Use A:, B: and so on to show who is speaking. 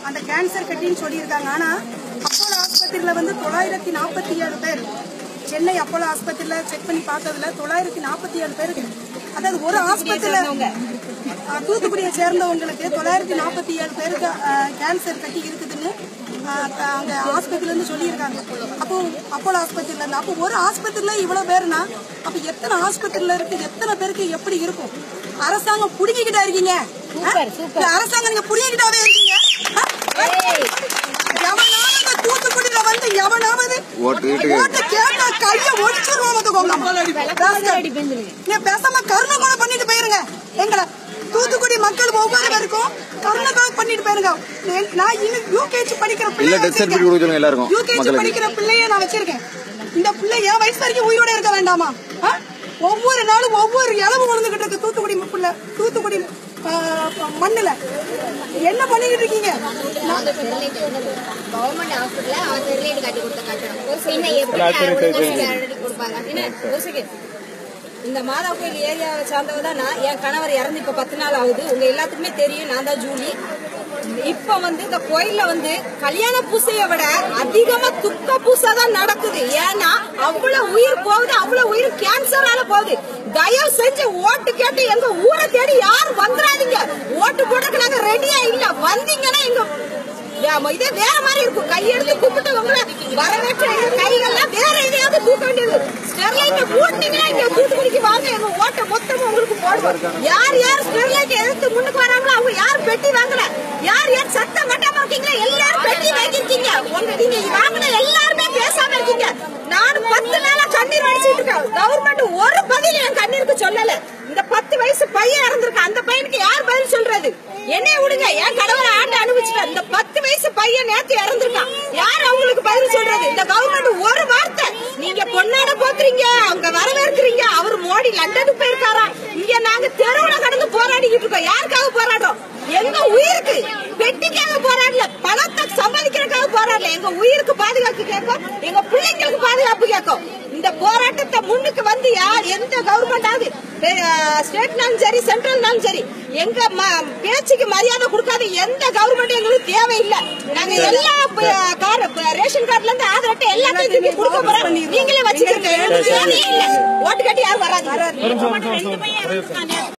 A: அந்த கேன்சர் கட்டின்னு சொல்லியிருக்காங்க ஆனா அப்போலோ ஆஸ்பத்திரியில வந்து தொள்ளாயிரத்தி நாற்பத்தி ஏழு பேர் சென்னை அப்போலோ ஆஸ்பத்திரியில செக் பண்ணி பார்த்ததுல தொள்ளாயிரத்தி நாற்பத்தி ஏழு பேருக்கு அதாவது ஒரு ஆஸ்பத்திரியில அஹ், தூத்துக்குடியை சேர்ந்தவங்களுக்கு தொள்ளாயிரத்தி நாற்பத்தி ஏழு பேருக்கு அஹ், கேன்சர் கட்டி இருக்குதுன்னு அஹ், அங்க ஆஸ்பத்திரில இருந்து சொல்லியிருக்காங்க அப்போ அப்போலோ ஆஸ்பத்திரியில இருந்து அப்போ ஒரு ஆஸ்பத்திரியில இவ்வளவு பேருனா அப்ப எத்தனை ஆஸ்பத்திரியில இருக்கு எத்தனை பேருக்கு எப்படி இருக்கும் அரசாங்கம் புடுங்கிக்கிட்டா இருக்கீங்க
B: சூப்பர், சூப்பர்.
A: இந்த அரசாங்கம் நீங்க புடுங்கிக்கிட்டாவே இருக்கீங்க எவனாவது தூத்துக்குடியில வந்து எவனாவது
C: ஓட்டு வீட்டுக்கு
A: ஓட்டு கேட்டா கைய ஒடிச்சிருவோம்
B: அடி பெஞ்சிருங்க
A: நீ பேசாம கருணை கொலை பண்ணிட்டு போயிருங்க எங்களை தூத்துக்குடி மக்கள் ஒவ்வொருவருக்கும் கருணை கொலை பண்ணிட்டு போயிருங்க என்- நான் இன்னும் யூகேஜி படிக்கிற
C: இல்ல
A: பிள்ளைய
C: டெத் சர்டிபிகேட் கொடுக்க சொல்லுங்க எல்லாருக்கும்
A: யூகேஜி
C: மக்களுக்கு
A: படிக்கிற பிள்ளைய நான் வச்சிருக்கேன் இந்த பிள்ளை என் வயசு வரைக்கும் உயிரோட இருக்க வேண்டாமா ஆ? ஒவ்வொரு நாளும் ஒவ்வொரு இளவு விழுந்துகிட்டு இருக்கு தூத்துக்குடி புள்ள தூத்துக்குடி ஆ, மண்ணுல என்ன பண்ணிக்கிட்டு இருக்கீங்க நான்
B: கவர்மெண்ட் ஹாஸ்பிட்டல்ல அவன் ஸ்டெர்லைட் காட்டி கொடுத்த கட்டணம் இன்னும் எப்படி அறுபது கொடுப்பாங்க
D: என்ன ஒரு செகண்ட் இந்த மாதா கோயில் ஏரியாவை சார்ந்தவ தான் நான் என் கணவர் இறந்து இப்ப பத்து நாள் ஆகுது உங்க எல்லாத்துக்குமே தெரியும் நான் தான் ஜூலி இப்ப வந்து இந்த கோயில்ல வந்து கல்யாண பூசையை விட அதிகமா துக்க பூசை தான் நடக்குது ஏன்னா அவ்வளவு உயிர் போகுது அவ்வளவு உயிர் கேன்சரால போகுது தயவு செஞ்சு ஓட்டு கேட்டு எங்க ஊரை தேடி யாரும் வந்துடாதீங்க ஓட்டு போடுறதுக்கு நாங்க ரெடியா இல்ல வந்தீங்கன்னா எங்க ஆமா, இதே வேற மாதிரி இருக்கும் கையெடுத்து கூப்பிட்டு உங்களை வரவேற்ற எங்க கைகள்லாம் வேற எதையாவது தூக்க வேண்டியது ஸ்டெர்லைட்டை மூட்டிங்கன்னா இங்க தூத்துக்குடிக்கு வாங்க எங்க ஓட்ட மொத்தமா உங்களுக்கு போடுவோம் யார் யார் ஸ்டெர்லைட் எடுத்து முன்னுக்கு வராங்களோ அவங்க யார் பெட்டி வாங்கல யார் யார் சத்தம் கட்டாம இருக்கீங்களோ எல்லாரும் பெட்டி வாங்கிருக்கீங்க உங்க நீங்க வாங்கின எல்லாருமே பேசாம இருக்கீங்க நான் பத்து நாளா கண்ணீர் அடிச்சிட்டு இருக்கேன் கவர்மெண்ட் ஒரு பதில் என் கண்ணீருக்கு சொல்லல இந்த பத்து வயசு பையன் இறந்திருக்கான் அந்த பையனுக்கு யார் பதில் சொல்றது என்னைய விடுங்க என் கணவர் ஆண்டு அனுபவிச்சுட்டார் இந்த பத்து வயசு பையன் நேத்து இறந்திருக்கான் யார் அவங்களுக்கு பதில் சொல்றது இந்த கவர்மெண்ட் ஒரு வார்த்தை நீங்க பொண்ணாட போக்குறீங்க அவங்க வரவேற்கிறீங்க அவர் மோடி லண்டனுக்கு போயிருக்காரா இங்க நாங்க தெருவுல கடந்து போராடிக்கிட்டு இருக்கோம் யாருக்காக போராடுறோம் எங்க உயிருக்கு பெட்டிக்காக போராடல பணத்தை சம்பாதிக்கிறதுக்காக போராடல எங்க உயிருக்கு பாதுகாப்பு கேட்கும் எங்க பிள்ளைங்களுக்கு பாதுகாப்பு கேட்கும் இந்த போராட்டத்தை முன்னுக்கு வந்து யார் எந்த கவர்மெண்டாவது ஸ்டேட்னாலும் சரி சென்ட்ரல்னாலும் சரி எங்க ம- பேச்சுக்கு மரியாதை கொடுக்காத எந்த கவர்மெண்ட் எங்களுக்கு தேவையில்லை நாங்க எல்லா ப- கார்டு ப- ரேஷன் கார்டுல இருந்து ஆதார் அட்டை எல்லாத்தையும் திருப்பி கொடுக்க போறோம் நீங்களே வச்சுக்கிறீங்க எங்களுக்கு தேவையே இல்லை ஓட்டு கட்டி யாரும் வராது